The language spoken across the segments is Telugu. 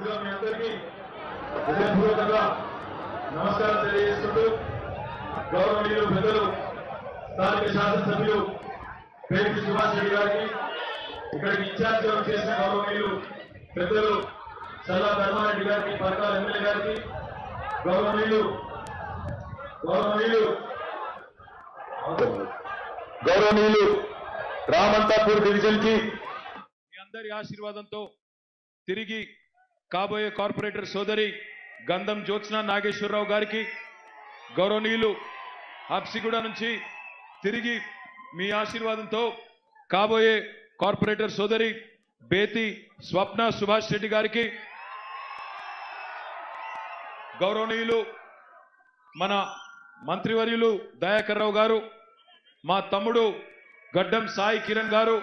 ముందుగా మీ అందరికీ హృదయపూర్వకంగా నమస్కారం తెలియజేస్తుంటూ గౌరవనీయులు పెద్దలు స్థానిక శాసనసభ్యులు పేరు సుభాష్ రెడ్డి గారికి ఇక్కడికి ఇన్ఛార్జ్ చేసిన గౌరవనీయులు పెద్దలు చల్లా ధర్మారెడ్డి గారికి పరకాల ఎమ్మెల్యే గారికి గౌరవనీయులు గౌరవనీయులు గౌరవనీయులు రామంతాపూర్ డివిజన్ కి మీ అందరి ఆశీర్వాదంతో తిరిగి కాబోయే కార్పొరేటర్ సోదరి గంధం జ్యోత్స్న నాగేశ్వరరావు గారికి గౌరవనీయులు హబ్సిగూడ నుంచి తిరిగి మీ ఆశీర్వాదంతో కాబోయే కార్పొరేటర్ సోదరి బేతి స్వప్న సుభాష్ రెడ్డి గారికి గౌరవనీయులు మన మంత్రివర్యులు దయాకర్ రావు గారు మా తమ్ముడు గడ్డం సాయి కిరణ్ గారు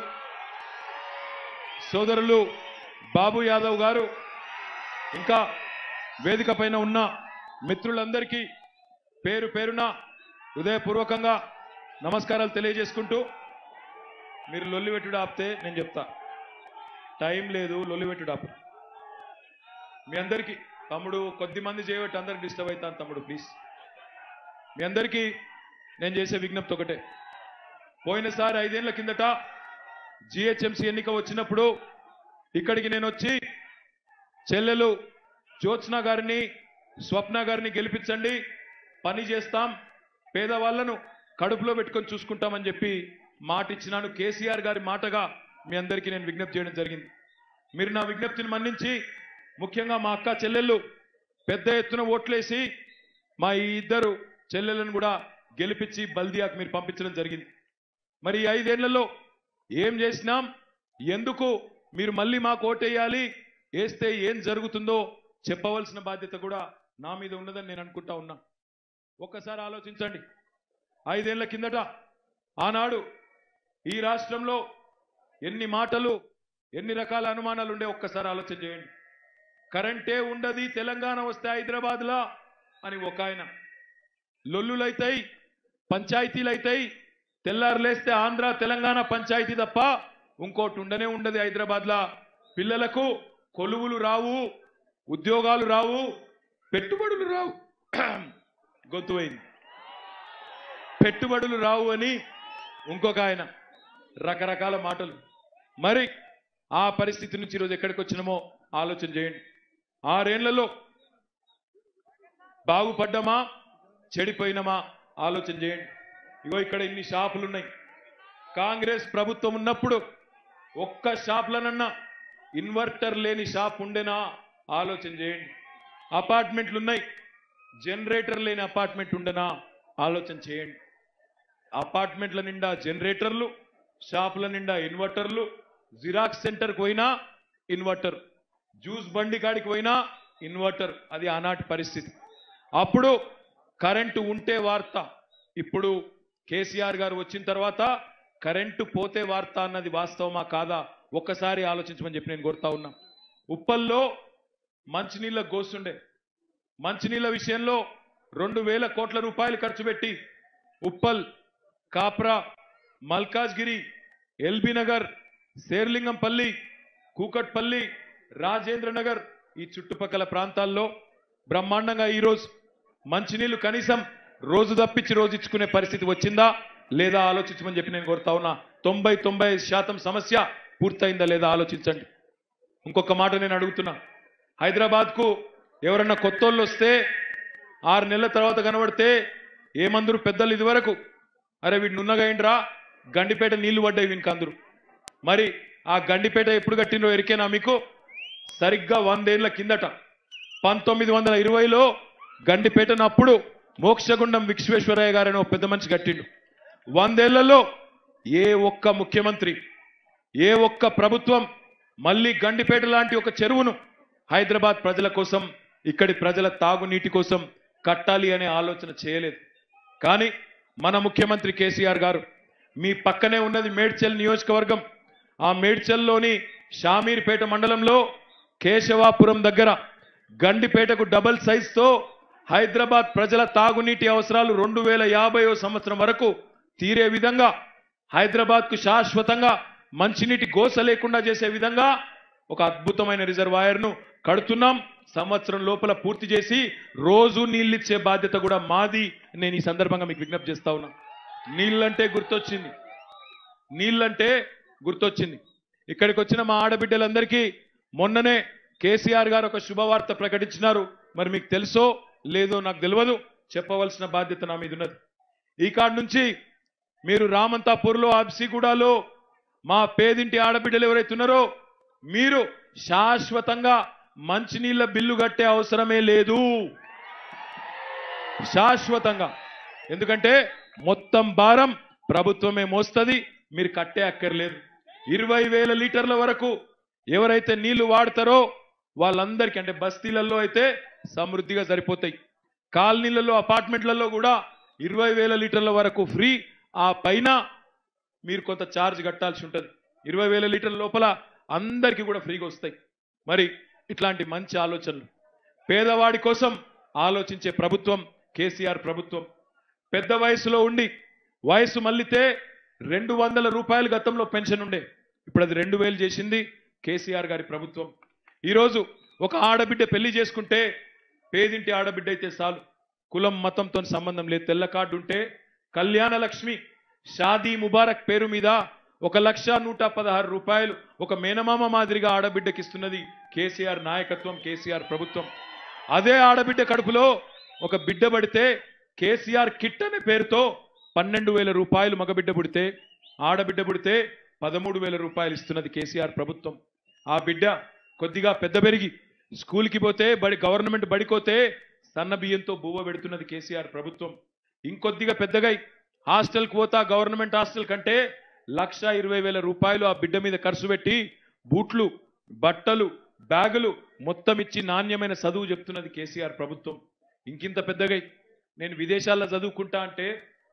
సోదరులు బాబు యాదవ్ గారు ఇంకా వేదిక పైన ఉన్న మిత్రులందరికీ పేరు పేరున హృదయపూర్వకంగా నమస్కారాలు తెలియజేసుకుంటూ మీరు లొల్లిపెట్టుడు ఆపితే నేను చెప్తా టైం లేదు లొల్లిపెట్టుడు ఆపు మీ అందరికీ తమ్ముడు కొద్ది మంది చేయబట్టి అందరికి డిస్టర్బ్ అవుతాను తమ్ముడు ప్లీజ్ మీ అందరికీ నేను చేసే విజ్ఞప్తి ఒకటే పోయినసారి ఐదేళ్ల కిందట జిహెచ్ఎంసీ ఎన్నిక వచ్చినప్పుడు ఇక్కడికి నేను వచ్చి చెల్లెలు జ్యోత్స్న గారిని స్వప్న గారిని గెలిపించండి పని చేస్తాం పేదవాళ్లను కడుపులో పెట్టుకొని చూసుకుంటామని చెప్పి మాట ఇచ్చినాను కేసీఆర్ గారి మాటగా మీ అందరికీ నేను విజ్ఞప్తి చేయడం జరిగింది మీరు నా విజ్ఞప్తిని మన్నించి ముఖ్యంగా మా అక్క చెల్లెళ్ళు పెద్ద ఎత్తున ఓట్లేసి మా ఈ ఇద్దరు చెల్లెలను కూడా గెలిపించి బల్దియాకు మీరు పంపించడం జరిగింది మరి ఈ ఐదేళ్లలో ఏం చేసినాం ఎందుకు మీరు మళ్ళీ మాకు ఓటేయాలి వేస్తే ఏం జరుగుతుందో చెప్పవలసిన బాధ్యత కూడా నా మీద ఉన్నదని నేను అనుకుంటా ఉన్నా ఒక్కసారి ఆలోచించండి ఐదేళ్ల కిందట ఆనాడు ఈ రాష్ట్రంలో ఎన్ని మాటలు ఎన్ని రకాల అనుమానాలు ఉండే ఒక్కసారి ఆలోచన చేయండి కరెంటే ఉండదు తెలంగాణ వస్తే హైదరాబాద్లా అని ఒక ఆయన లొల్లులైతాయి పంచాయతీలైతాయి తెల్లారు లేస్తే ఆంధ్ర తెలంగాణ పంచాయతీ తప్ప ఇంకోటి ఉండనే ఉండదు హైదరాబాద్లా పిల్లలకు కొలువులు రావు ఉద్యోగాలు రావు పెట్టుబడులు రావు గొంతుపోయింది పెట్టుబడులు రావు అని ఇంకొక ఆయన రకరకాల మాటలు మరి ఆ పరిస్థితి నుంచి ఈరోజు ఎక్కడికి వచ్చినామో ఆలోచన చేయండి ఆరేళ్లలో బాగుపడ్డామా చెడిపోయినామా ఆలోచన చేయండి ఇగో ఇక్కడ ఇన్ని షాపులు ఉన్నాయి కాంగ్రెస్ ప్రభుత్వం ఉన్నప్పుడు ఒక్క షాప్లనన్నా ఇన్వర్టర్ లేని షాప్ ఉండేనా ఆలోచన చేయండి అపార్ట్మెంట్లు ఉన్నాయి జనరేటర్ లేని అపార్ట్మెంట్ ఉండనా ఆలోచన చేయండి అపార్ట్మెంట్ల నిండా జనరేటర్లు షాపుల నిండా ఇన్వర్టర్లు జిరాక్స్ సెంటర్కి పోయినా ఇన్వర్టర్ జ్యూస్ బండి కాడికి పోయినా ఇన్వర్టర్ అది ఆనాటి పరిస్థితి అప్పుడు కరెంటు ఉంటే వార్త ఇప్పుడు కేసీఆర్ గారు వచ్చిన తర్వాత కరెంటు పోతే వార్త అన్నది వాస్తవమా కాదా ఒక్కసారి ఆలోచించమని చెప్పి నేను కోరుతా ఉన్నా ఉప్పల్లో మంచినీళ్ళ గోస్తుండే మంచినీళ్ళ విషయంలో రెండు వేల కోట్ల రూపాయలు ఖర్చు పెట్టి ఉప్పల్ కాప్రా మల్కాజ్గిరి ఎల్బీ నగర్ శేర్లింగంపల్లి కూకట్పల్లి రాజేంద్ర నగర్ ఈ చుట్టుపక్కల ప్రాంతాల్లో బ్రహ్మాండంగా ఈరోజు మంచినీళ్లు కనీసం రోజు తప్పించి రోజు ఇచ్చుకునే పరిస్థితి వచ్చిందా లేదా ఆలోచించమని చెప్పి నేను కోరుతా ఉన్నా తొంభై తొంభై శాతం సమస్య పూర్తయిందా లేదా ఆలోచించండి ఇంకొక మాట నేను అడుగుతున్నా హైదరాబాద్కు ఎవరన్నా కొత్తోళ్ళు వస్తే ఆరు నెలల తర్వాత కనబడితే ఏమందరు పెద్దలు ఇదివరకు అరే వీడిని ఉన్నగాయండ్రా గండిపేట నీళ్లు పడ్డాయి వీనికి అందరు మరి ఆ గండిపేట ఎప్పుడు కట్టినో ఎరికేనా మీకు సరిగ్గా వందేళ్ల కిందట పంతొమ్మిది వందల ఇరవైలో గండిపేటను అప్పుడు మోక్షగుండం విశ్వేశ్వరయ్య గారని ఒక పెద్ద మనిషి కట్టిండు వందేళ్లలో ఏ ఒక్క ముఖ్యమంత్రి ఏ ఒక్క ప్రభుత్వం మళ్ళీ గండిపేట లాంటి ఒక చెరువును హైదరాబాద్ ప్రజల కోసం ఇక్కడి ప్రజల తాగునీటి కోసం కట్టాలి అనే ఆలోచన చేయలేదు కానీ మన ముఖ్యమంత్రి కేసీఆర్ గారు మీ పక్కనే ఉన్నది మేడ్చల్ నియోజకవర్గం ఆ మేడ్చల్లోని షామీర్పేట మండలంలో కేశవాపురం దగ్గర గండిపేటకు డబల్ సైజ్తో హైదరాబాద్ ప్రజల తాగునీటి అవసరాలు రెండు వేల యాభైవ సంవత్సరం వరకు తీరే విధంగా హైదరాబాద్కు శాశ్వతంగా మంచినీటి గోస లేకుండా చేసే విధంగా ఒక అద్భుతమైన రిజర్వాయర్ను కడుతున్నాం సంవత్సరం లోపల పూర్తి చేసి రోజు నీళ్ళిచ్చే బాధ్యత కూడా మాది నేను ఈ సందర్భంగా మీకు విజ్ఞప్తి చేస్తా ఉన్నా నీళ్ళంటే గుర్తొచ్చింది నీళ్ళంటే గుర్తొచ్చింది ఇక్కడికి వచ్చిన మా ఆడబిడ్డలందరికీ మొన్ననే కేసీఆర్ గారు ఒక శుభవార్త ప్రకటించినారు మరి మీకు తెలుసో లేదో నాకు తెలియదు చెప్పవలసిన బాధ్యత నా మీద ఉన్నది ఈ కాడ నుంచి మీరు రామంతాపూర్లో అబ్సిగూడలో మా పేదింటి ఆడబిడ్డలు ఎవరైతే ఉన్నారో మీరు శాశ్వతంగా మంచినీళ్ళ బిల్లు కట్టే అవసరమే లేదు శాశ్వతంగా ఎందుకంటే మొత్తం భారం ప్రభుత్వమే మోస్తుంది మీరు కట్టే అక్కర్లేదు ఇరవై వేల లీటర్ల వరకు ఎవరైతే నీళ్లు వాడతారో వాళ్ళందరికీ అంటే బస్తీలలో అయితే సమృద్ధిగా సరిపోతాయి కాలనీలలో అపార్ట్మెంట్లలో కూడా ఇరవై వేల లీటర్ల వరకు ఫ్రీ ఆ పైన మీరు కొంత ఛార్జ్ కట్టాల్సి ఉంటుంది ఇరవై వేల లీటర్ల లోపల అందరికీ కూడా ఫ్రీగా వస్తాయి మరి ఇట్లాంటి మంచి ఆలోచనలు పేదవాడి కోసం ఆలోచించే ప్రభుత్వం కేసీఆర్ ప్రభుత్వం పెద్ద వయసులో ఉండి వయసు మళ్ళితే రెండు వందల రూపాయలు గతంలో పెన్షన్ ఉండే ఇప్పుడు అది రెండు వేలు చేసింది కేసీఆర్ గారి ప్రభుత్వం ఈరోజు ఒక ఆడబిడ్డ పెళ్లి చేసుకుంటే పేదింటి ఆడబిడ్డ అయితే చాలు కులం మతంతో సంబంధం లేదు తెల్ల కార్డు ఉంటే కళ్యాణ లక్ష్మి షాదీ ముబారక్ పేరు మీద ఒక లక్ష నూట పదహారు రూపాయలు ఒక మేనమామ మాదిరిగా ఆడబిడ్డకి ఇస్తున్నది కేసీఆర్ నాయకత్వం కేసీఆర్ ప్రభుత్వం అదే ఆడబిడ్డ కడుపులో ఒక బిడ్డ పడితే కేసీఆర్ కిట్ అనే పేరుతో పన్నెండు వేల రూపాయలు మగబిడ్డ పుడితే ఆడబిడ్డ పుడితే పదమూడు వేల రూపాయలు ఇస్తున్నది కేసీఆర్ ప్రభుత్వం ఆ బిడ్డ కొద్దిగా పెద్ద పెరిగి స్కూల్కి పోతే బడి గవర్నమెంట్ బడికోతే సన్న బియ్యంతో బువ్వ పెడుతున్నది కేసీఆర్ ప్రభుత్వం ఇంకొద్దిగా పెద్దగా హాస్టల్కి పోతా గవర్నమెంట్ హాస్టల్ కంటే లక్ష ఇరవై వేల రూపాయలు ఆ బిడ్డ మీద ఖర్చు పెట్టి బూట్లు బట్టలు బ్యాగులు మొత్తం ఇచ్చి నాణ్యమైన చదువు చెప్తున్నది కేసీఆర్ ప్రభుత్వం ఇంకింత పెద్దగా నేను విదేశాల్లో చదువుకుంటా అంటే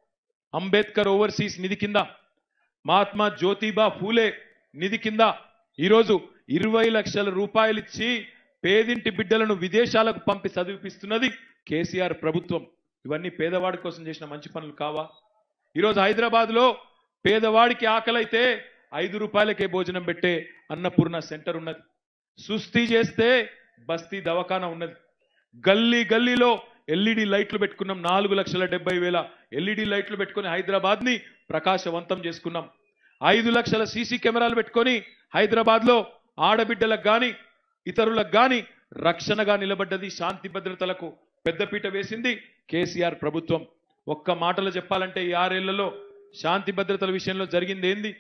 అంబేద్కర్ ఓవర్సీస్ నిధి కింద మహాత్మా జ్యోతిబా ఫూలే నిధి కింద ఈరోజు ఇరవై లక్షల రూపాయలు ఇచ్చి పేదింటి బిడ్డలను విదేశాలకు పంపి చదివిపిస్తున్నది కేసీఆర్ ప్రభుత్వం ఇవన్నీ పేదవాడి కోసం చేసిన మంచి పనులు కావా ఈరోజు హైదరాబాద్లో పేదవాడికి ఆకలైతే ఐదు రూపాయలకే భోజనం పెట్టే అన్నపూర్ణ సెంటర్ ఉన్నది సుస్థి చేస్తే బస్తీ దవాఖానా ఉన్నది గల్లీ గల్లీలో ఎల్ఈడి లైట్లు పెట్టుకున్నాం నాలుగు లక్షల డెబ్బై వేల ఎల్ఈడి లైట్లు పెట్టుకొని హైదరాబాద్ ని ప్రకాశవంతం చేసుకున్నాం ఐదు లక్షల సీసీ కెమెరాలు పెట్టుకొని హైదరాబాద్ లో ఆడబిడ్డలకు గాని ఇతరులకు గాని రక్షణగా నిలబడ్డది శాంతి భద్రతలకు పెద్దపీట వేసింది కేసీఆర్ ప్రభుత్వం ఒక్క మాటలో చెప్పాలంటే ఈ ఆరేళ్లలో శాంతి భద్రతల విషయంలో జరిగింది ఏంది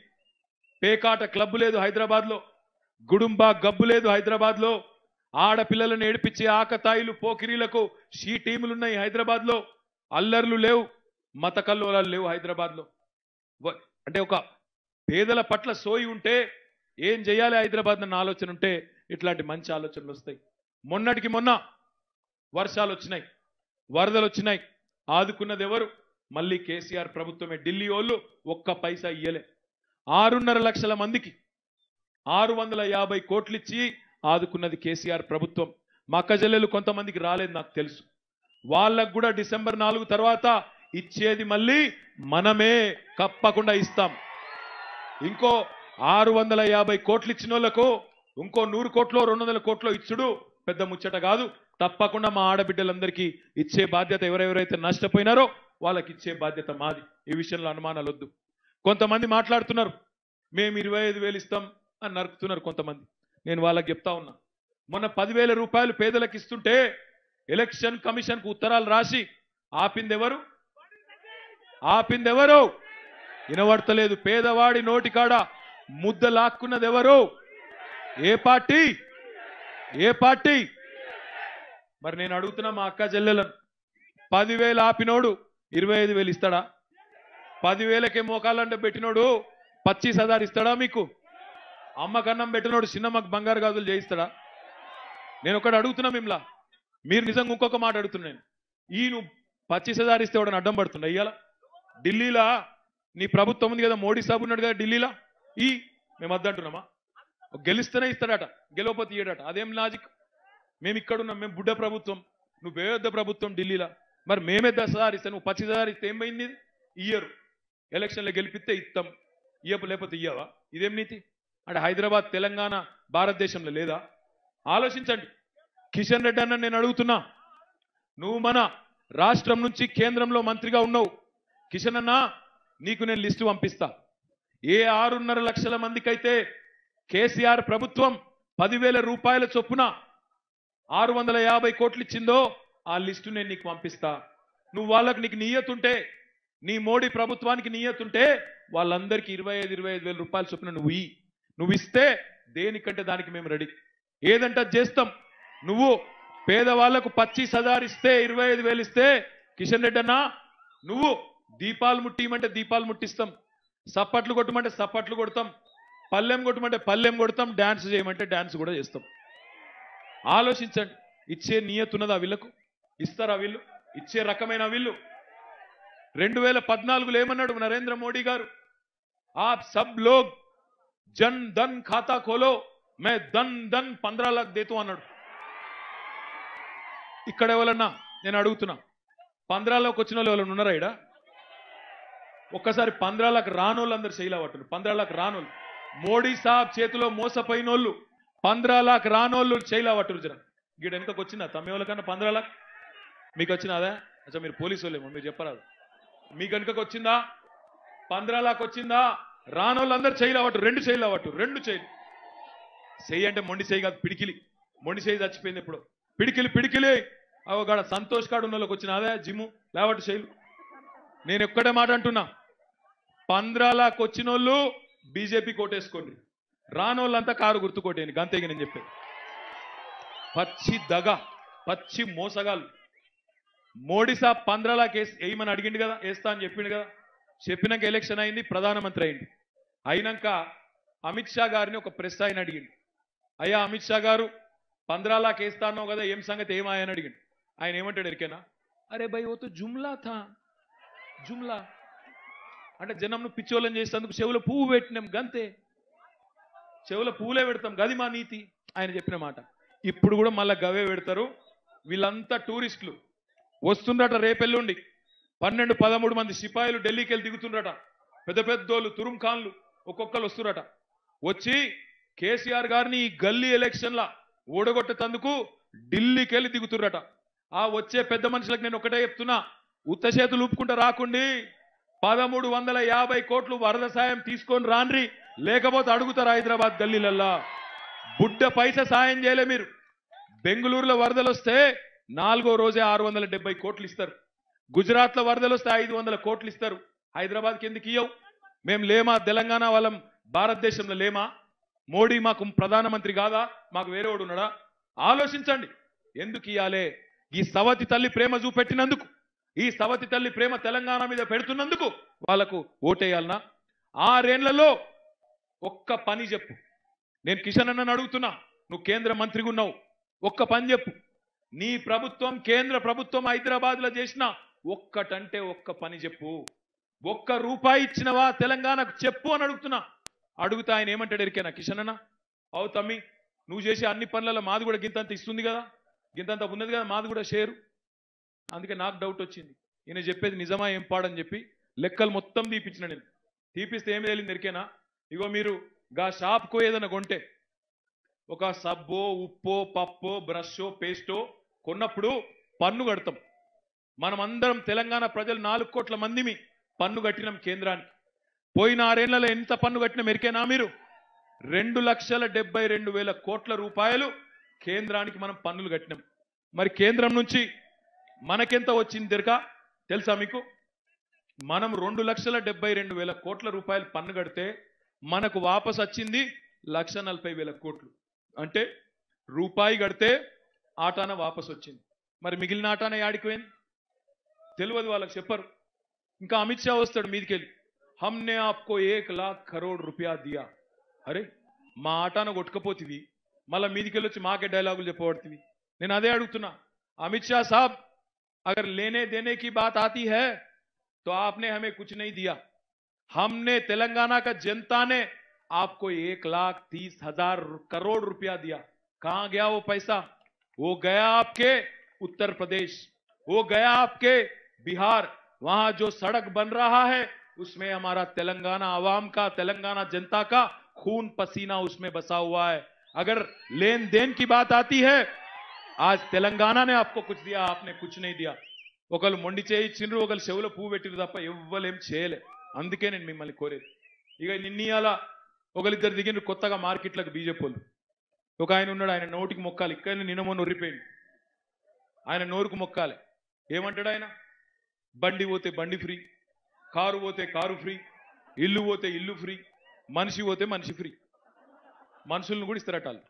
పేకాట క్లబ్ లేదు హైదరాబాద్ లో గుడుంబా గబ్బు లేదు హైదరాబాద్ లో ఆడపిల్లలను ఏడిపించే ఆకతాయిలు పోకిరీలకు షీ టీములున్నాయి హైదరాబాద్ లో అల్లర్లు లేవు మత కల్లోలాలు లేవు హైదరాబాద్ లో వ- అంటే ఒక పేదల పట్ల సోయి ఉంటే ఏం చేయాలి హైదరాబాద్ అన్న ఆలోచన ఉంటే ఇట్లాంటి మంచి ఆలోచనలు వస్తాయి మొన్నటికి మొన్న వర్షాలు వచ్చినాయి వరదలు వచ్చినాయి ఆదుకున్నది ఎవరు మళ్ళీ కేసీఆర్ ప్రభుత్వమే ఢిల్లీ వాళ్ళు ఒక్క పైసా ఇయ్యలే ఆరున్నర లక్షల మందికి ఆరు వందల యాభై కోట్లు ఇచ్చి ఆదుకున్నది కేసీఆర్ ప్రభుత్వం మా అక్క చెల్లెలు కొంతమందికి రాలేదు నాకు తెలుసు వాళ్ళకు కూడా డిసెంబర్ నాలుగు తర్వాత ఇచ్చేది మళ్ళీ మనమే కప్పకుండా ఇస్తాం ఇంకో ఆరు వందల యాభై కోట్లు ఇచ్చిన వాళ్ళకు ఇంకో నూరు కోట్లో రెండు వందల కోట్లో ఇచ్చుడు పెద్ద ముచ్చట కాదు తప్పకుండా మా ఆడబిడ్డలందరికీ ఇచ్చే బాధ్యత ఎవరెవరైతే నష్టపోయినారో వాళ్ళకి ఇచ్చే బాధ్యత మాది ఈ విషయంలో అనుమానాలు వద్దు కొంతమంది మాట్లాడుతున్నారు మేము ఇరవై ఐదు వేలు ఇస్తాం అని నరుకుతున్నారు కొంతమంది నేను వాళ్ళకి చెప్తా ఉన్నా మొన్న పదివేల రూపాయలు పేదలకు ఇస్తుంటే ఎలక్షన్ కమిషన్ కు ఉత్తరాలు రాసి ఆపిందెవరు ఆపిందెవరు వినబడతలేదు పేదవాడి నోటి కాడ ముద్ద లాక్కున్నది ఎవరు ఏ పార్టీ ఏ పార్టీ మరి నేను అడుగుతున్నా మా అక్క చెల్లెలను పదివేలు ఆపినోడు ఇరవై ఐదు వేలు ఇస్తాడా పదివేలకే మోకాలంటే పెట్టినోడు పచ్చీస్ హజార్ ఇస్తాడా మీకు అమ్మ కన్నం పెట్టినోడు చిన్నమ్మకు బంగారు గాజులు చేయిస్తాడా నేను ఒకటి అడుగుతున్నా మిమ్మల్ని మీరు నిజంగా ఇంకొక మాట అడుగుతున్నాను ఈ నువ్వు పచ్చీస్ హజార్ ఇస్తే వాడని అడ్డం పడుతున్నా ఇయ్యాల ఢిల్లీలో నీ ప్రభుత్వం ఉంది కదా మోడీ సాబ్ ఉన్నాడు కదా ఢిల్లీలో ఈ మేము వద్దంటున్నామా గెలిస్తేనే ఇస్తాడట గెలవపోతే ఇయ్యడట అదేం లాజిక్ మేము ఇక్కడ ఉన్నాం మేము బుడ్డ ప్రభుత్వం నువ్వు పెద్ద ప్రభుత్వం ఢిల్లీలో మరి మేమే దశ ఇస్తే నువ్వు పచ్చి హజార్ ఇస్తే ఏం పోయింది ఇది? ఇయ్యరు ఎలక్షన్లో గెలిపిస్తే ఇస్తాం ఇయ్యపు లేకపోతే ఇయ్యవా ఇదేం నీతి అంటే హైదరాబాద్ తెలంగాణ భారతదేశంలో లేదా ఆలోచించండి కిషన్ రెడ్డి అన్న నేను అడుగుతున్నా నువ్వు మన రాష్ట్రం నుంచి కేంద్రంలో మంత్రిగా ఉన్నావు కిషన్ అన్న నీకు నేను లిస్టు పంపిస్తా ఏ ఆరున్నర లక్షల మందికైతే కేసీఆర్ ప్రభుత్వం పదివేల రూపాయల చొప్పున ఆరు వందల యాభై కోట్లు ఇచ్చిందో ఆ లిస్టు నేను నీకు పంపిస్తా నువ్వు వాళ్ళకి నీకు నియ్యతుంటే నీ మోడీ ప్రభుత్వానికి నియ్యతుంటే వాళ్ళందరికీ ఇరవై ఐదు ఇరవై ఐదు వేల రూపాయల చొప్పున నువ్వు ఇయ్యి నువ్వు ఇస్తే దేనికంటే దానికి మేము రెడీ ఏదంటే అది చేస్తాం నువ్వు పేదవాళ్లకు పచ్చీస్ హజార్ ఇస్తే ఇరవై ఐదు వేలు ఇస్తే కిషన్ రెడ్డి అన్నా నువ్వు దీపాలు ముట్టియమంటే దీపాలు ముట్టిస్తాం సప్పట్లు కొట్టమంటే సప్పట్లు కొడతాం పల్లెం కొట్టమంటే పల్లెం కొడతాం డాన్స్ చేయమంటే డాన్స్ కూడా చేస్తాం ఆలోచించండి ఇచ్చే నియతున్నదా వీళ్ళకు ఇస్తారా వీళ్ళు ఇచ్చే రకమైన వీళ్ళు రెండు వేల పద్నాలుగులో ఏమన్నాడు నరేంద్ర మోడీ గారు ఆప్ సబ్ లోగ్ జన్ ధన్ ఖాతా ఖోలో మే ధన్ ధన్ పంద్రా లాక్ దేతూ అన్నాడు ఇక్కడ ఎవరన్నా నేను అడుగుతున్నా పంద్రాలోకి వచ్చిన వాళ్ళు ఎవరైనా ఉన్నారా ఇడ ఒక్కసారి పంద్రాలకు రానోళ్ళందరూ శైలా పట్టును పంద్రాలకు రానోళ్ళు మోడీ సాబ్ చేతిలో మోసపోయినోళ్ళు పంద్రాలకు రానోళ్ళు శైలా పట్టురు జర గీడ వెనుకకు వచ్చిందా తమ్మి కన్నా పంద్రాలకు మీకు వచ్చినాదా అచ్చా మీరు పోలీసు వాళ్ళేమో మీరు చెప్పరాదు మీ కనుకకు వచ్చిందా పంద్రాలకు వచ్చిందా రానోళ్ళందరూ చేయలా పట్టు రెండు చేయలా పట్టు రెండు చేయి చెయ్యి అంటే మొండి చేయి కాదు పిడికిలి మొండి చేయి చచ్చిపోయింది ఇప్పుడు పిడికిలి పిడికిలి అవగాడ సంతోష్ కాడు ఉన్న వాళ్ళకి వచ్చిన అదే జిమ్ము లేవట్టు శైలు నేను ఎక్కడే మాట అంటున్నా పంద్రాలకు వచ్చిన వాళ్ళు బీజేపీ కోటేసుకోండి రానోళ్ళంతా కారు గుర్తు కొట్టేయండి గంతేగి నేను చెప్పేది పచ్చి దగ పచ్చి మోసగాలు మోడీ సాబ్ పంద్రాలకు వేసి వేయమని అడిగిండు కదా వేస్తా అని చెప్పిండు కదా చెప్పినాక ఎలక్షన్ అయింది ప్రధానమంత్రి అయింది అయినాక అమిత్ షా గారిని ఒక ప్రెస్ ఆయన అడిగిండు అయ్యా అమిత్ షా గారు పంద్రాలాకి వేస్తానో కదా ఏం సంగతి ఏమాయని అడిగిండు ఆయన ఏమంటాడు ఎరికేనా అరే భయ్ ఓ తో జుమ్లా థా జుమ్లా అంటే జనంను పిచ్చోళ్ళని చేసేందుకు చెవులో పువ్వు పెట్టినాం గంతే చెవులో పువ్వులే పెడతాం గది మా నీతి ఆయన చెప్పిన మాట ఇప్పుడు కూడా మళ్ళా గవే పెడతారు వీళ్ళంతా టూరిస్టులు వస్తుండట రేపెల్లుండి పన్నెండు పదమూడు మంది సిపాయిలు ఢిల్లీకి వెళ్ళి దిగుతుండట పెద్ద పెద్దోళ్ళు తురుం ఖాన్లు ఒక్కొక్కరు వస్తురట వచ్చి కేసీఆర్ గారిని ఈ గల్లీ ఎలక్షన్ల ఓడగొట్టేందుకు ఢిల్లీకి వెళ్ళి దిగుతుర్రట ఆ వచ్చే పెద్ద మనుషులకు నేను ఒకటే చెప్తున్నా ఉత్త చేతులు ఊపుకుంటా రాకుండి పదమూడు వందల యాభై కోట్లు వరద సాయం తీసుకొని రాన్రి లేకపోతే అడుగుతారు హైదరాబాద్ గల్లీలల్లా బుడ్డ పైస సాయం చేయలే మీరు బెంగళూరులో వరదలు వస్తే నాలుగో రోజే ఆరు వందల డెబ్బై కోట్లు ఇస్తారు గుజరాత్ లో వరదలు వస్తే ఐదు వందల కోట్లు ఇస్తారు హైదరాబాద్కి ఎందుకు ఇయ్యవు మేము లేమా తెలంగాణ వాళ్ళం భారతదేశంలో లేమా మోడీ మాకు ప్రధానమంత్రి కాదా మాకు వేరేవాడు ఉన్నాడా ఆలోచించండి ఎందుకు ఇయ్యాలే ఈ సవతి తల్లి ప్రేమ చూపెట్టినందుకు ఈ సవతి తల్లి ప్రేమ తెలంగాణ మీద పెడుతున్నందుకు వాళ్లకు ఓటేయాలనా ఆరేళ్లలో ఒక్క పని చెప్పు నేను కిషన్ అన్నని అడుగుతున్నా నువ్వు కేంద్ర మంత్రిగా ఉన్నావు ఒక్క పని చెప్పు నీ ప్రభుత్వం కేంద్ర ప్రభుత్వం హైదరాబాద్ లో చేసిన ఒక్కటంటే ఒక్క పని చెప్పు ఒక్క రూపాయి ఇచ్చినవా తెలంగాణకు చెప్పు అని అడుగుతున్నా అడుగుతా ఆయన ఏమంటాడు ఎరికేనా కిషన్ అన్న అవు తమ్మి నువ్వు చేసే అన్ని పనులలో మాది కూడా గింతంత ఇస్తుంది కదా గింతంత ఉన్నది కదా మాది కూడా షేరు అందుకే నాకు డౌట్ వచ్చింది ఈయన చెప్పేది నిజమా ఏం పాడని చెప్పి లెక్కలు మొత్తం తీపిచ్చిన నేను తీపిస్తే ఏమి తెలియదు ఎరికేనా ఇగో మీరు గా షాప్కో ఏదైనా కొంటే ఒక సబ్బో ఉప్పో పప్పో బ్రషో పేస్టో కొన్నప్పుడు పన్ను కడతాం మనమందరం తెలంగాణ ప్రజలు నాలుగు కోట్ల మందిమి పన్ను కట్టినాం కేంద్రానికి పోయిన ఆరేళ్లలో ఎంత పన్ను కట్టిన మెరికేనా మీరు రెండు లక్షల డెబ్బై రెండు వేల కోట్ల రూపాయలు కేంద్రానికి మనం పన్నులు కట్టినాం మరి కేంద్రం నుంచి మనకెంత వచ్చింది దెరక తెలుసా మీకు మనం రెండు లక్షల డెబ్బై రెండు వేల కోట్ల రూపాయలు పన్ను కడితే మనకు వాపస్ వచ్చింది లక్ష నలభై వేల కోట్లు అంటే రూపాయి కడితే ఆటాన వాపస్ వచ్చింది మరి మిగిలిన ఆటాన యాడికి పోయింది తెలియదు వాళ్ళకి చెప్పరు ఇంకా అమిత్ షా వస్తాడు మీదికెళ్ళి హమ్నే ఆప్కో ఏక్ లాక్ కరోడ్ రూపాయ దియా అరే మా ఆటాన కొట్టుకపోతివి మళ్ళీ మీదికెళ్ళి వచ్చి మాకే డైలాగులు చెప్పబడుతుంది నేను అదే అడుగుతున్నా అమిత్ షా సాబ్ अगर लेने देने की बात आती है तो आपने हमें कुछ नहीं दिया हमने तेलंगाना का जनता ने आपको एक लाख तीस हजार करोड़ रुपया दिया कहां गया वो पैसा वो गया आपके उत्तर प्रदेश वो गया आपके बिहार वहां जो सड़क बन रहा है उसमें हमारा तेलंगाना आवाम का तेलंगाना जनता का खून पसीना उसमें बसा हुआ है अगर लेन देन की बात आती है आज तेलंगाना ने आपको कुछ दिया आपने कुछ नहीं दिया ఒకళ్ళు మొండి చేయించిండ్రు ఒకళ్ళు చెవులో పువ్వు పెట్టిరు తప్ప ఎవ్వలేం చేయలే అందుకే నేను మిమ్మల్ని కోరేది ఇక నిన్నీయాల ఒకరిద్దరు దిగిండ్రు కొత్తగా మార్కెట్లకు బీజేపీ వాళ్ళు ఒక ఆయన ఉన్నాడు ఆయన నోటికి మొక్కాలి ఇక్కడ నిన్న మొన్న ఉర్రిపోయింది ఆయన నోరుకు మొక్కాలి ఏమంటాడు ఆయన బండి పోతే బండి ఫ్రీ కారు పోతే కారు ఫ్రీ ఇల్లు పోతే ఇల్లు ఫ్రీ మనిషి పోతే మనిషి ఫ్రీ మనుషులను కూడా ఇస్తారట వాళ్ళు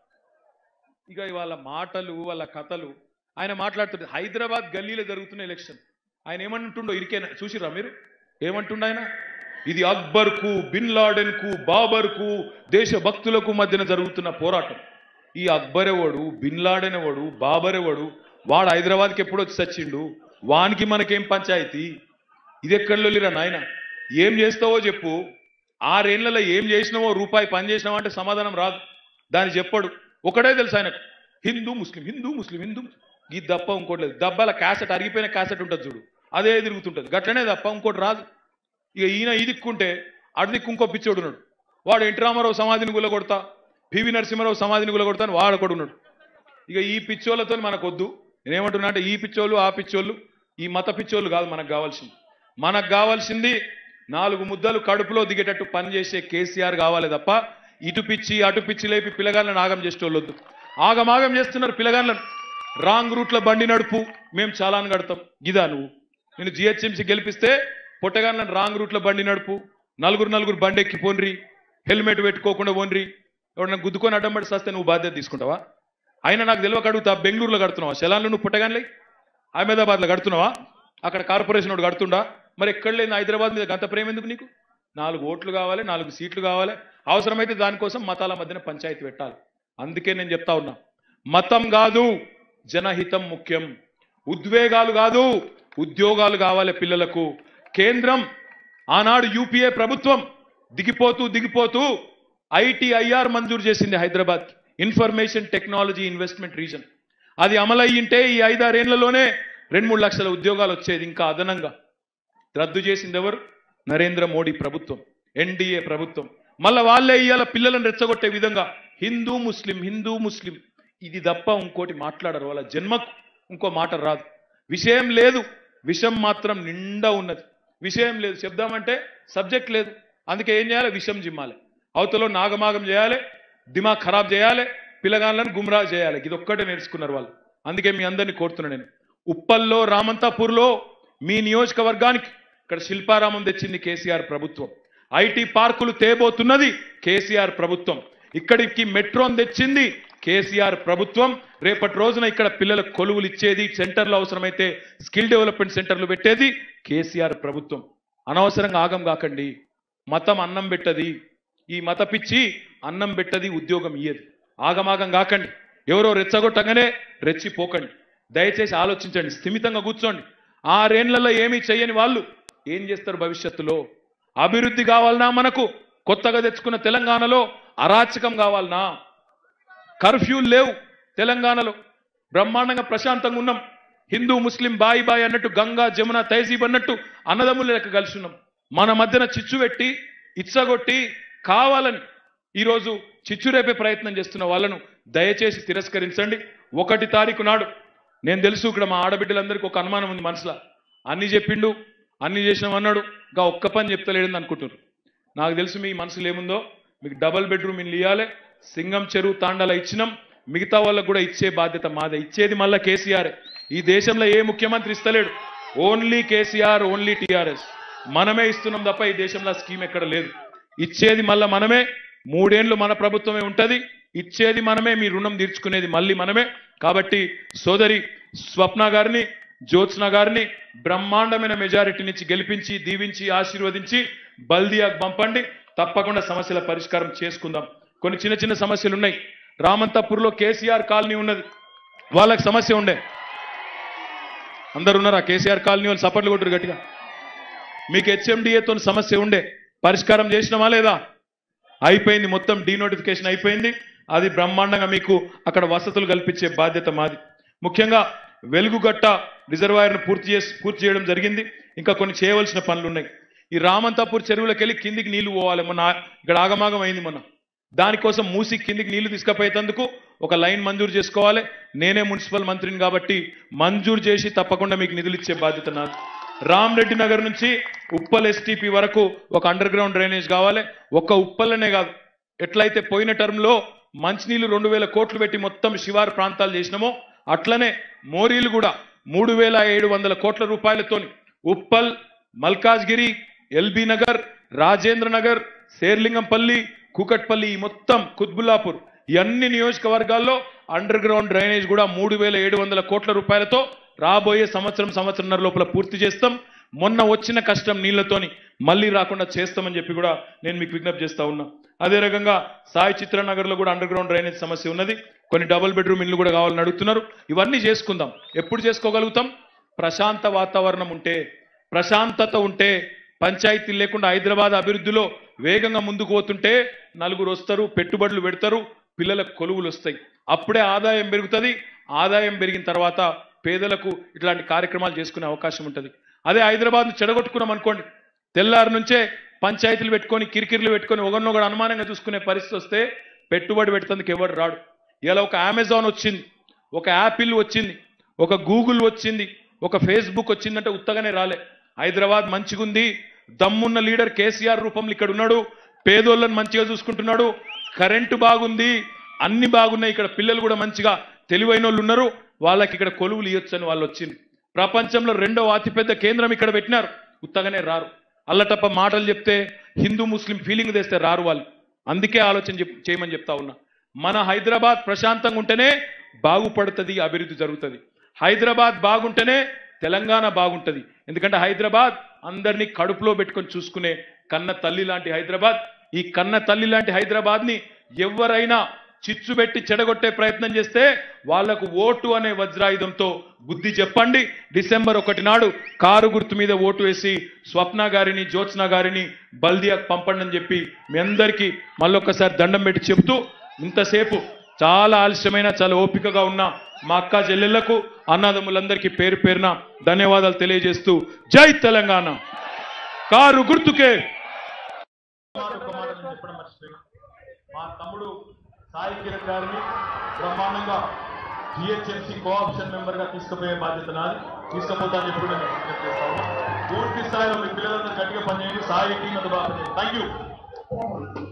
ఇక వాళ్ళ మాటలు వాళ్ళ కథలు ఆయన మాట్లాడుతుంటే హైదరాబాద్ గల్లీలో జరుగుతున్న ఎలక్షన్ ఆయన ఏమంటుండో ఇరికేనా చూసిరా మీరు ఏమంటుండ ఆయన ఇది అక్బర్ కు బిన్ లాడెన్ కు బాబర్ కు దేశ భక్తులకు మధ్యన జరుగుతున్న పోరాటం ఈ అక్బర్ ఎవడు బిన్ లాడెన్ ఎవడు బాబర్ ఎవడు వాడు హైదరాబాద్కి ఎప్పుడు వచ్చి చచ్చిండు వానికి మనకేం పంచాయతీ ఇది ఎక్కడలోలిరా నాయన ఏం చేస్తావో చెప్పు ఆరేళ్లలో ఏం చేసినావో రూపాయి పని చేసినావో అంటే సమాధానం రాదు దాన్ని చెప్పడు ఒకటే తెలుసు ఆయనకు హిందూ ముస్లిం హిందూ ముస్లిం హిందూ ఈ దప్ప ఇంకోటి లేదు దబ్బల క్యాసెట్ అరిగిపోయిన క్యాసెట్ ఉంటుంది చూడు అదే తిరుగుతుంటుంది గట్లనే తప్ప ఇంకోటి రాదు ఇక ఈయన ఈ దిక్కుంటే అటు దిక్కు ఇంకో పిచ్చోడు ఉన్నాడు వాడు ఎన్టీ రామారావు సమాధిని గుల్లగొడతా పివి నరసింహారావు సమాధిని గుల్లగొడతా అని వాడు ఒకడు ఉన్నాడు ఇక ఈ పిచ్చోళ్ళతో మనకు వద్దు నేనేమంటున్నా అంటే ఈ పిచ్చోళ్ళు ఆ పిచ్చోళ్ళు ఈ మత పిచ్చోళ్ళు కాదు మనకు కావాల్సింది మనకు కావాల్సింది నాలుగు ముద్దలు కడుపులో దిగేటట్టు పనిచేసే కేసీఆర్ కావాలి తప్ప ఇటు పిచ్చి అటు పిచ్చి లేపి పిల్లగాళ్ళని ఆగం చేసేటోళ్ళొద్దు ఆగమాగం చేస్తున్నారు పిల్లగాళ్ళను రాంగ్ రూట్లో బండి నడుపు మేము చాలాని కడతాం ఇదా నువ్వు నేను జిహెచ్ఎంసీ గెలిపిస్తే పొట్టగాళ్ళని రాంగ్ రూట్లో బండి నడుపు నలుగురు నలుగురు బండి ఎక్కి పోన్రి హెల్మెట్ పెట్టుకోకుండా పోన్రి ఎవడన్నా గుద్దుకొని అడ్డం పడి సస్తే నువ్వు బాధ్యత తీసుకుంటావా అయినా నాకు తెలియక అడుగుతా బెంగళూరులో కడుతున్నావా శలాన్లో నువ్వు పుట్టగానిలే అహ్మదాబాద్లో కడుతున్నావా అక్కడ కార్పొరేషన్ వాడు కడుతుండా మరి ఎక్కడ లేని హైదరాబాద్ మీద గంత ప్రేమ ఎందుకు నీకు నాలుగు ఓట్లు కావాలి నాలుగు సీట్లు కావాలి అవసరమైతే దానికోసం మతాల మధ్యన పంచాయతీ పెట్టాలి అందుకే నేను చెప్తా ఉన్నా మతం కాదు జనహితం ముఖ్యం ఉద్వేగాలు కాదు ఉద్యోగాలు కావాలి పిల్లలకు కేంద్రం ఆనాడు యూపీఏ ప్రభుత్వం దిగిపోతూ దిగిపోతూ ఐటీఐఆర్ మంజూరు చేసింది Hyderabad information technology investment region అది అమలయ్యింటే ఈ ఐదారేళ్లలోనే రెండు మూడు లక్షల ఉద్యోగాలు వచ్చేది ఇంకా అదనంగా రద్దు చేసింది ఎవరు నరేంద్ర మోడీ ప్రభుత్వం ఎన్డీఏ ప్రభుత్వం మళ్ళా వాళ్ళే ఇవాళ పిల్లలను రెచ్చగొట్టే విధంగా హిందూ ముస్లిం హిందూ ముస్లిం ఇది తప్ప ఇంకోటి మాట్లాడరు వాళ్ళ జన్మకు ఇంకో మాట రాదు విషయం లేదు విషం మాత్రం నిండా ఉన్నది విషయం లేదు చెప్దామంటే సబ్జెక్ట్ లేదు అందుకే ఏం చేయాలి విషం జిమ్మాలి అవతలో నాగమాగం చేయాలి దిమాగ్ ఖరాబ్ చేయాలి పిల్లగాళ్ళను గుమ్రా చేయాలి ఇది ఒక్కటే నేర్చుకున్నారు వాళ్ళు అందుకే మీ అందరినీ కోరుతున్నా నేను ఉప్పల్లో రామంతాపూర్లో మీ నియోజకవర్గానికి ఇక్కడ శిల్పారామం తెచ్చింది కేసీఆర్ ప్రభుత్వం ఐటీ పార్కులు తేబోతున్నది కేసీఆర్ ప్రభుత్వం ఇక్కడికి మెట్రోన్ తెచ్చింది కేసీఆర్ ప్రభుత్వం రేపటి రోజున ఇక్కడ పిల్లలకు కొలువులు ఇచ్చేది సెంటర్లు అవసరమైతే స్కిల్ డెవలప్మెంట్ సెంటర్లు పెట్టేది కేసీఆర్ ప్రభుత్వం అనవసరంగా ఆగం కాకండి మతం అన్నం పెట్టది ఈ మత పిచ్చి అన్నం పెట్టది ఉద్యోగం ఇయ్యదు ఆగమాగం కాకండి ఎవరో రెచ్చగొట్టగానే రెచ్చిపోకండి దయచేసి ఆలోచించండి స్థిమితంగా కూర్చోండి ఆరేళ్లలో ఏమీ చెయ్యని వాళ్ళు ఏం చేస్తారు భవిష్యత్తులో అభివృద్ధి కావాలనా మనకు కొత్తగా తెచ్చుకున్న తెలంగాణలో అరాచకం కావాలనా కర్ఫ్యూలు లేవు తెలంగాణలో బ్రహ్మాండంగా ప్రశాంతంగా ఉన్నాం హిందూ ముస్లిం బాయి బాయి అన్నట్టు గంగా జమున తహజీబ్ అన్నట్టు అన్నదమ్ముల లెక్క కలిసి ఉన్నాం మన మధ్యన చిచ్చు పెట్టి ఇచ్చగొట్టి కావాలని ఈరోజు చిచ్చు రేపే ప్రయత్నం చేస్తున్న వాళ్ళను దయచేసి తిరస్కరించండి ఒకటి తారీఖు నాడు నేను తెలుసు ఇక్కడ మా ఆడబిడ్డలందరికీ ఒక అనుమానం ఉంది మనసులో అన్ని చెప్పిండు అన్ని చేసినాం అన్నాడు ఇంకా ఒక్క పని చెప్తలేడని అనుకుంటున్నారు నాకు తెలుసు మీ మనసులో ఏముందో మీకు డబల్ బెడ్రూమ్ ఇల్లు ఇవ్వాలి సింగం చెరువు తాండాల ఇచ్చినాం మిగతా వాళ్ళకు కూడా ఇచ్చే బాధ్యత మాదే ఇచ్చేది మళ్ళా కేసీఆర్ ఈ దేశంలో ఏ ముఖ్యమంత్రి ఇస్తలేడు ఓన్లీ కేసీఆర్ ఓన్లీ టీఆర్ఎస్ మనమే ఇస్తున్నాం తప్ప ఈ దేశంలో ఆ స్కీమ్ ఎక్కడ లేదు ఇచ్చేది మళ్ళా మనమే మూడేండ్లు మన ప్రభుత్వమే ఉంటది ఇచ్చేది మనమే మీ రుణం తీర్చుకునేది మళ్ళీ మనమే కాబట్టి సోదరి స్వప్న గారిని జ్యోత్స్న గారిని బ్రహ్మాండమైన మెజారిటీనిచ్చి గెలిపించి దీవించి ఆశీర్వదించి బల్దియాకు పంపండి తప్పకుండా సమస్యల పరిష్కారం చేసుకుందాం కొన్ని చిన్న చిన్న సమస్యలు ఉన్నాయి రామంతపూర్లో కేసీఆర్ కాలనీ ఉన్నది వాళ్ళకి సమస్య ఉండే అందరు ఉన్నారా కేసీఆర్ కాలనీ వాళ్ళు సపర్లు కొట్టురు గట్టిగా మీకు హెచ్ఎండిఏతో సమస్య ఉండే పరిష్కారం చేసినామా లేదా అయిపోయింది మొత్తం డీనోటిఫికేషన్ అయిపోయింది అది బ్రహ్మాండంగా మీకు అక్కడ వసతులు కల్పించే బాధ్యత మాది ముఖ్యంగా వెలుగుగట్ట రిజర్వాయర్ను పూర్తి చేసి పూర్తి చేయడం జరిగింది ఇంకా కొన్ని చేయవలసిన పనులు ఉన్నాయి ఈ రామంతాపూర్ చెరువులకు వెళ్ళి కిందికి నీళ్లు పోవాలి మొన్న ఆ- ఇక్కడ ఆగమాగం అయింది మొన్న దానికోసం మూసి కిందికి నీళ్లు తీసుకుపోయేందుకు ఒక లైన్ మంజూరు చేసుకోవాలి నేనే మున్సిపల్ మంత్రిని కాబట్టి మంజూరు చేసి తప్పకుండా మీకు నిధులు ఇచ్చే బాధ్యత నాకు రామరెడ్డి నగర్ నుంచి ఉప్పల్ ఎస్టీపీ వరకు ఒక అండర్ గ్రౌండ్ డ్రైనేజ్ కావాలి ఒక్క ఉప్పల్లనే కాదు ఎట్లయితే పోయిన టర్మ్లో మంచినీళ్లు రెండు వేల కోట్లు పెట్టి మొత్తం శివారు ప్రాంతాలు చేసినామో అట్లనే మోరీలు కూడా మూడు వేల ఏడు వందల కోట్ల రూపాయలతోని ఉప్పల్ మల్కాజ్గిరి ఎల్బీ నగర్ రాజేంద్ర నగర్ శేర్లింగంపల్లి కూకట్పల్లి ఈ మొత్తం కుత్బుల్లాపూర్ ఈ అన్ని నియోజకవర్గాల్లో అండర్ గ్రౌండ్ డ్రైనేజ్ కూడా మూడు వేల ఏడు వందల కోట్ల రూపాయలతో రాబోయే సంవత్సరం సంవత్సరంన్నర లోపల పూర్తి చేస్తాం మొన్న వచ్చిన కష్టం నీళ్లతోని మళ్ళీ రాకుండా చేస్తామని చెప్పి కూడా నేను మీకు విజ్ఞప్తి చేస్తా ఉన్నా అదే రకంగా సాయి చిత్రనగర్లో కూడా అండర్ గ్రౌండ్ డ్రైనేజ్ సమస్య ఉన్నది కొన్ని డబుల్ బెడ్రూమ్ ఇల్లు కూడా కావాలని అడుగుతున్నారు ఇవన్నీ చేసుకుందాం ఎప్పుడు చేసుకోగలుగుతాం ప్రశాంత వాతావరణం ఉంటే ప్రశాంతత ఉంటే పంచాయతీ లేకుండా హైదరాబాద్ అభివృద్ధిలో వేగంగా ముందుకు పోతుంటే నలుగురు వస్తారు పెట్టుబడులు పెడతారు పిల్లలకు కొలువులు వస్తాయి అప్పుడే ఆదాయం పెరుగుతుంది ఆదాయం పెరిగిన తర్వాత పేదలకు ఇట్లాంటి కార్యక్రమాలు చేసుకునే అవకాశం ఉంటుంది అదే హైదరాబాద్ను చెడగొట్టుకున్నాం అనుకోండి తెల్లారి నుంచే పంచాయతీలు పెట్టుకొని కిరికిరిలు పెట్టుకొని ఒకరినొకరు అనుమానంగా చూసుకునే పరిస్థితి వస్తే పెట్టుబడి పెట్టేందుకు ఎవరు రాడు ఇలా ఒక అమెజాన్ వచ్చింది ఒక యాపిల్ వచ్చింది ఒక గూగుల్ వచ్చింది ఒక ఫేస్బుక్ వచ్చిందంటే ఉత్తగానే రాలే హైదరాబాద్ మంచిగుంది దమ్మున్న లీడర్ కేసీఆర్ రూపంలో ఇక్కడ ఉన్నాడు పేదోళ్ళని మంచిగా చూసుకుంటున్నాడు కరెంటు బాగుంది అన్ని బాగున్నాయి ఇక్కడ పిల్లలు కూడా మంచిగా తెలివైన వాళ్ళు ఉన్నారు వాళ్ళకి ఇక్కడ కొలువులు ఇవ్వచ్చు అని వాళ్ళు వచ్చింది ప్రపంచంలో రెండవ అతిపెద్ద కేంద్రం ఇక్కడ పెట్టినారు ఉత్తగానే రారు అల్లటప్ప మాటలు చెప్తే హిందూ ముస్లిం ఫీలింగ్ తెస్తే రారు వాళ్ళు అందుకే ఆలోచన చెప్- చేయమని చెప్తా ఉన్నా మన హైదరాబాద్ ప్రశాంతంగా ఉంటేనే బాగుపడుతుంది అభివృద్ధి జరుగుతుంది హైదరాబాద్ బాగుంటేనే తెలంగాణ బాగుంటది ఎందుకంటే హైదరాబాద్ అందరినీ కడుపులో పెట్టుకొని చూసుకునే కన్న తల్లి లాంటి హైదరాబాద్ ఈ కన్న తల్లి లాంటి హైదరాబాద్ ని ఎవరైనా చిచ్చు పెట్టి చెడగొట్టే ప్రయత్నం చేస్తే వాళ్లకు ఓటు అనే వజ్రాయుధంతో బుద్ధి చెప్పండి డిసెంబర్ ఒకటి నాడు కారు గుర్తు మీద ఓటు వేసి స్వప్న గారిని జ్యోత్స్న గారిని బల్దియాకు పంపండి అని చెప్పి మీ అందరికీ మళ్ళొక్కసారి దండం పెట్టి చెబుతూ ఇంతసేపు చాలా ఆలస్యమైన చాలా ఓపికగా ఉన్న మా అక్క చెల్లెళ్లకు అన్నదమ్ములందరికీ పేరు పేరున ధన్యవాదాలు తెలియజేస్తూ జై తెలంగాణ కారు గుర్తుకే మాట ఒక మాట నేను చెప్పడం మర్చిపోయినా మా తమ్ముడు సాయి కిరణ్ గారిని బ్రహ్మాండంగా జిహెచ్ఎంసీ కోఆప్షన్ మెంబర్ గా తీసుకుపోయే బాధ్యత నాది తీసుకుపోతా అని చెప్పి కూడా నేను విజ్ఞప్తి చేస్తా ఉన్నా పూర్తి స్థాయిలో మీ పిల్లలందరూ గట్టిగా పనిచేయండి సాయి టీం అంత బాగా పనిచేయండి థ్యాంక్ యూ